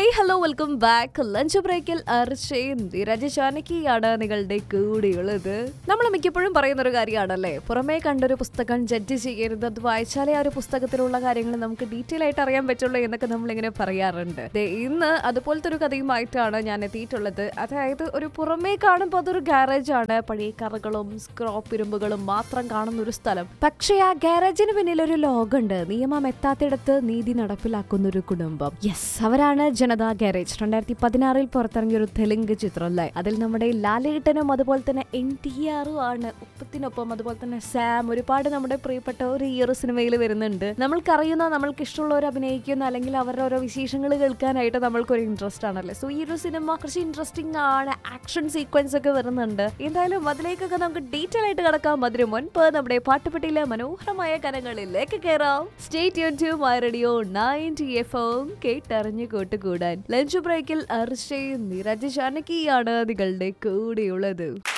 hello welcome back lunch ബ്രേക്കിൽ അർച്ചയും ധീരജ ജാനകിയാണ് നിങ്ങളുടെ കൂടെയുള്ളത് നമ്മൾ മിക്കപ്പോഴും പറയുന്ന ഒരു കാര്യമാണല്ലേ പുറമേ കണ്ടൊരു പുസ്തകം ജഡ്ജ് ചെയ്യരുത് അത് വായിച്ചാലേ ആ ഒരു പുസ്തകത്തിലുള്ള കാര്യങ്ങൾ നമുക്ക് ഡീറ്റെയിൽ ആയിട്ട് അറിയാൻ പറ്റുള്ളൂ എന്നൊക്കെ നമ്മൾ ഇങ്ങനെ പറയാറുണ്ട് ദേ, ഇന്ന് അതുപോലത്തെ ഒരു കഥയുമായിട്ടാണ് ഞാൻ എത്തിയിട്ടുള്ളത് അതായത് ഒരു പുറമേ കാണുമ്പോൾ അതൊരു ഗാരേജ് ആണ് പഴയ കറകളും സ്ക്രോപ്പ് ഇരുമ്പുകളും മാത്രം കാണുന്ന ഒരു സ്ഥലം പക്ഷേ ആ ഗാരേജിന് പിന്നിൽ ഒരു ലോകമുണ്ട് നിയമം എത്താത്തിടത്ത് നീതി നടപ്പിലാക്കുന്ന ഒരു കുടുംബം യെസ് അവരാണ് ജനതാ ഗാരേജ് രണ്ടായിരത്തി പതിനാറിൽ പുറത്തിറങ്ങിയ ഒരു തെലുങ്ക് ചിത്രം അല്ലേ അതിൽ നമ്മുടെ ലാലേട്ടനും അതുപോലെ തന്നെ എൻ ടി ആറും ആണ് ഒപ്പത്തിനൊപ്പം അതുപോലെ തന്നെ സാം ഒരുപാട് നമ്മുടെ പ്രിയപ്പെട്ടവർ ഈ ഒരു സിനിമയിൽ വരുന്നുണ്ട് നമ്മൾക്കറിയുന്ന നമ്മൾക്ക് ഇഷ്ടമുള്ളവർ അഭിനയിക്കുന്ന അല്ലെങ്കിൽ അവരുടെ ഓരോ വിശേഷങ്ങൾ കേൾക്കാനായിട്ട് നമ്മൾക്കൊരു ഇൻട്രസ്റ്റ് ആണല്ലേ സോ ഈ ഒരു സിനിമ കുറച്ച് ഇൻട്രസ്റ്റിംഗ് ആണ് ആക്ഷൻ സീക്വൻസ് ഒക്കെ വരുന്നുണ്ട് എന്തായാലും അതിലേക്കൊക്കെ നമുക്ക് ഡീറ്റെയിൽ ആയിട്ട് കിടക്കാം അതിന് മുൻപ് നമ്മുടെ പാട്ടുപെട്ടിയിലെ മനോഹരമായ കരങ്ങളിലേക്ക് കയറാം സ്റ്റേറ്റ് യൂൺ to my radio ninety F M കേട്ടറിഞ്ഞു കൂട്ടുകൂടാൻ ലഞ്ച് ബ്രേക്കിൽ അർഷയും നിരജ് ജാനകിയാണ് നിങ്ങളുടെ കൂടെയുള്ളത്